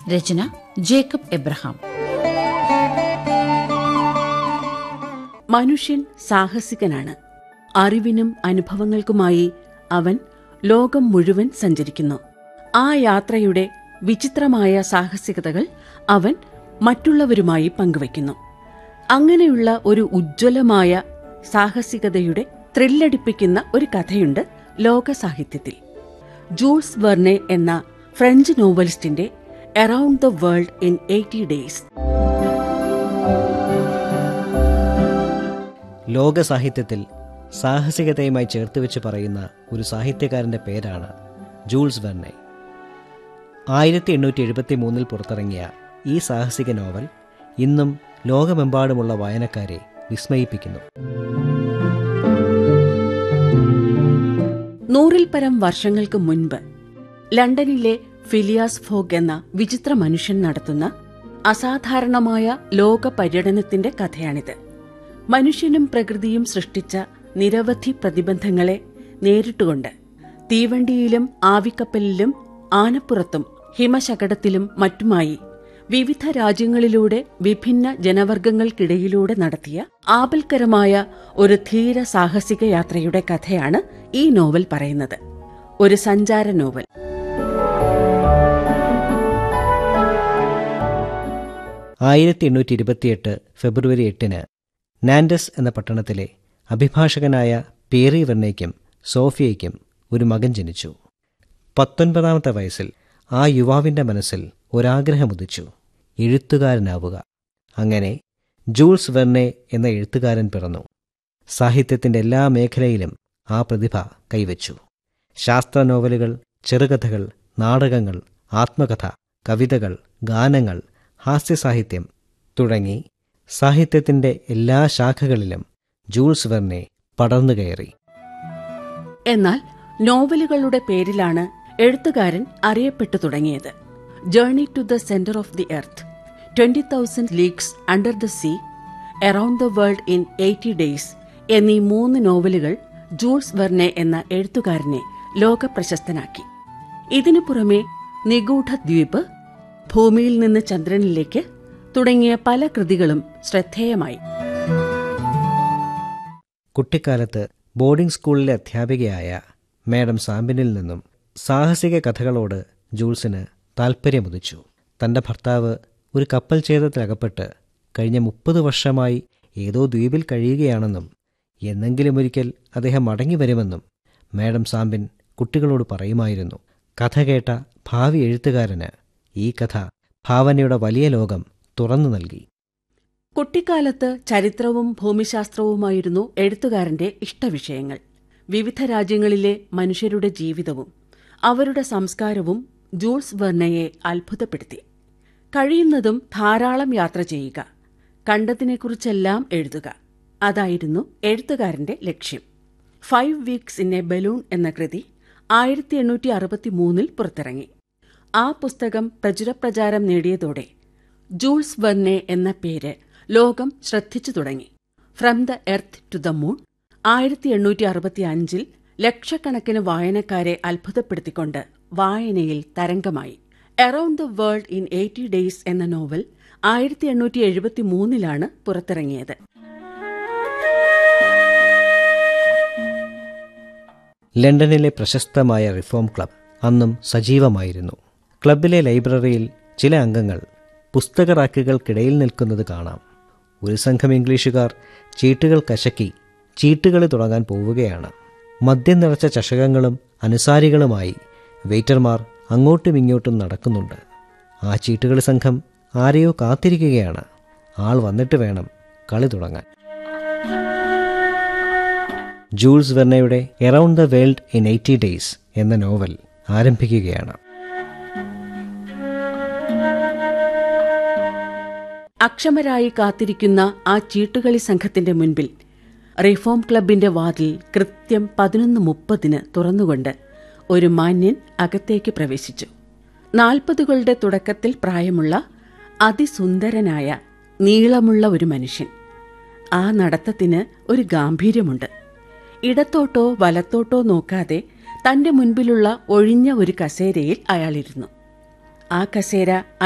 രചന Jacob Abraham മനുഷ്യൻ സാഹസികനാണ് അറിവിനും അനുഭവങ്ങൾക്കുമായി അവൻ ലോകം മുഴുവൻ സഞ്ചരിക്കുന്നു ആ യാത്രയുടെ വിചിത്രമായ സാഹസികതകൾ അവൻ മറ്റുള്ളവരുമായി പങ്കുവയ്ക്കുന്നു അങ്ങനെയുള്ള ഒരു ഉജ്ജ്വലമായ സാഹസികതയുടെ ത്രില്ലടിപ്പിക്കുന്ന ഒരു കഥയുണ്ട് ലോക സാഹിത്യത്തിൽ ജൂൾസ് വെർണെ എന്ന ഫ്രഞ്ച് നോവലിസ്റ്റിന്റെ around the world in eighty days ലോക സാഹിത്യത്തിൽ സാഹസികതയുമായി ചേർത്ത് വെച്ച് പറയുന്ന ഒരു സാഹിത്യകാരന്റെ പേരാണ് ജൂൾസ് വെർണെ ആയിരത്തി എണ്ണൂറ്റി എഴുപത്തി മൂന്നിൽ പുറത്തിറങ്ങിയ ഈ സാഹസിക നോവൽ ഇന്നും ലോകമെമ്പാടുമുള്ള വായനക്കാരെ വിസ്മയിപ്പിക്കുന്നു നൂറിൽ പരം വർഷങ്ങൾക്ക് മുൻപ് ലണ്ടനിലെ ഫിലിയാസ് ഫോഗ് എന്ന വിചിത്ര മനുഷ്യൻ നടത്തുന്ന അസാധാരണമായ ലോക പര്യടനത്തിന്റെ കഥയാണിത് മനുഷ്യനും പ്രകൃതിയും സൃഷ്ടിച്ച നിരവധി പ്രതിബന്ധങ്ങളെ നേരിട്ടുകൊണ്ട് തീവണ്ടിയിലും ആവിക്കപ്പലിലും ആനപ്പുറത്തും ഹിമശകടത്തിലും മറ്റുമായി വിവിധ രാജ്യങ്ങളിലൂടെ വിഭിന്ന ജനവർഗങ്ങൾക്കിടയിലൂടെ നടത്തിയ ആപൽക്കരമായ ഒരു ധീര സാഹസിക യാത്രയുടെ കഥയാണ് ഈ നോവൽ പറയുന്നത് ഒരു സഞ്ചാര നോവൽ ആയിരത്തി എണ്ണൂറ്റി ഇരുപത്തിയെട്ട് ഫെബ്രുവരി എട്ടിന് നാൻഡസ് എന്ന പട്ടണത്തിലെ അഭിഭാഷകനായ പേറി വെർണയ്ക്കും സോഫിയയ്ക്കും ഒരു മകൻ ജനിച്ചു പത്തൊൻപതാമത്തെ വയസ്സിൽ ആ യുവാവിൻ്റെ മനസ്സിൽ ഒരാഗ്രഹമുദിച്ചു എഴുത്തുകാരനാവുക അങ്ങനെ ജൂൾസ് വെർണെ എന്ന എഴുത്തുകാരൻ പിറന്നു സാഹിത്യത്തിൻ്റെ എല്ലാ മേഖലയിലും ആ പ്രതിഭ കൈവച്ചു ശാസ്ത്ര നോവലുകൾ ചെറുകഥകൾ നാടകങ്ങൾ ആത്മകഥ കവിതകൾ ഗാനങ്ങൾ ഹാസ്യസാഹിത്യം തുടങ്ങി സാഹിത്യത്തിൻ്റെ എല്ലാ ശാഖകളിലും ജൂൾസ് വെർണെ പടർന്നു കയറി എന്നാൽ നോവലുകളുടെ പേരിലാണ് എഴുത്തുകാരൻ അറിയപ്പെട്ടു തുടങ്ങിയത് journey to the centre of the earth twenty thousand leagues under the sea around the world in eighty days എന്നീ മൂന്ന് നോവലുകൾ ജൂൾസ് വെർണെ എന്ന എഴുത്തുകാരനെ ലോകപ്രശസ്തനാക്കി ഇതിനു പുറമെ നിഗൂഢ ദ്വീപ് ഭൂമിയിൽ നിന്ന് ചന്ദ്രനിലേക്ക് തുടങ്ങിയ പല കൃതികളും ശ്രദ്ധേയമായി കുട്ടിക്കാലത്ത് ബോർഡിംഗ് സ്കൂളിലെ അധ്യാപികയായ മാഡം സാമ്പിനിൽ നിന്നും സാഹസിക കഥകളോട് ജൂൾസിന് താൽപ്പര്യമുദിച്ചു തൻ്റെ ഭർത്താവ് ഒരു കപ്പൽ ഛേദത്തിലകപ്പെട്ട് കഴിഞ്ഞ മുപ്പത് വർഷമായി ഏതോ ദ്വീപിൽ കഴിയുകയാണെന്നും എന്നെങ്കിലും ഒരിക്കൽ അദ്ദേഹം മടങ്ങി വരുമെന്നും മാഡം സാമ്പിൻ കുട്ടികളോട് പറയുമായിരുന്നു കഥ കേട്ട ഭാവി എഴുത്തുകാരന് ഈ കഥ ഭാവനയുടെ വലിയ ലോകം തുറന്നു നൽകി കുട്ടിക്കാലത്ത് ചരിത്രവും ഭൂമിശാസ്ത്രവുമായിരുന്നു എഴുത്തുകാരന്റെ ഇഷ്ടവിഷയങ്ങൾ വിവിധ രാജ്യങ്ങളിലെ മനുഷ്യരുടെ ജീവിതവും അവരുടെ സംസ്കാരവും ജൂൾസ് വെർണയെ അത്ഭുതപ്പെടുത്തി കഴിയുന്നതും ധാരാളം യാത്ര ചെയ്യുക കണ്ടതിനെക്കുറിച്ചെല്ലാം എഴുതുക അതായിരുന്നു എഴുത്തുകാരന്റെ ലക്ഷ്യം five weeks in a balloon എന്ന കൃതി ആയിരത്തി എണ്ണൂറ്റി അറുപത്തി മൂന്നിൽ പുറത്തിറങ്ങി ആ പുസ്തകം പ്രചുരപ്രചാരം നേടിയതോടെ ജൂൾസ് വെർണെ എന്ന പേര് ലോകം ശ്രദ്ധിച്ചു തുടങ്ങി from the earth to the moon ആയിരത്തി എണ്ണൂറ്റി അറുപത്തി അഞ്ചിൽ ലക്ഷക്കണക്കിന് വായനക്കാരെ അത്ഭുതപ്പെടുത്തിക്കൊണ്ട് വായനയിൽ തരംഗമായി around the world in eighty days എന്ന നോവൽ ആയിരത്തി എണ്ണൂറ്റി എഴുപത്തി മൂന്നിലാണ് പുറത്തിറങ്ങിയത് ലണ്ടനിലെ പ്രശസ്തമായ റിഫോം ക്ലബ് അന്നും സജീവമായിരുന്നു ക്ലബിലെ ലൈബ്രറിയിൽ ചില അംഗങ്ങൾ പുസ്തകറാക്കുകൾക്കിടയിൽ നിൽക്കുന്നത് കാണാം ഒരു സംഘം ഇംഗ്ലീഷുകാർ ചീട്ടുകൾ കശക്കി ചീട്ടുകളി തുടങ്ങാൻ പോവുകയാണ് മദ്യം നിറച്ച ചഷകങ്ങളും അനുസാരികളുമായി വെയിറ്റർമാർ അങ്ങോട്ടും ഇങ്ങോട്ടും നടക്കുന്നുണ്ട് ആ ചീട്ടുകളി സംഘം ആരെയോ കാത്തിരിക്കുകയാണ് ആൾ വന്നിട്ട് വേണം കളി തുടങ്ങാൻ ജൂൾസ് വെർണയുടെ around the world in eighty days എന്ന നോവൽ ആരംഭിക്കുകയാണ് അക്ഷമരായി കാത്തിരിക്കുന്ന ആ ചീട്ടുകളി സംഘത്തിന്റെ മുൻപിൽ റിഫോം ക്ലബിന്റെ വാതിൽ കൃത്യം പതിനൊന്ന് മുപ്പതിന് തുറന്നുകൊണ്ട് ഒരു മാന്യൻ അകത്തേക്ക് പ്രവേശിച്ചു നാൽപ്പതുകളുടെ തുടക്കത്തിൽ പ്രായമുള്ള അതിസുന്ദരനായ നീളമുള്ള ഒരു മനുഷ്യൻ ആ നടത്തത്തിന് ഒരു ഗാംഭീര്യമുണ്ട് ഇടത്തോട്ടോ വലത്തോട്ടോ നോക്കാതെ തന്റെ മുൻപിലുള്ള ഒഴിഞ്ഞ ഒരു കസേരയിൽ അയാളിരുന്നു ആ കസേര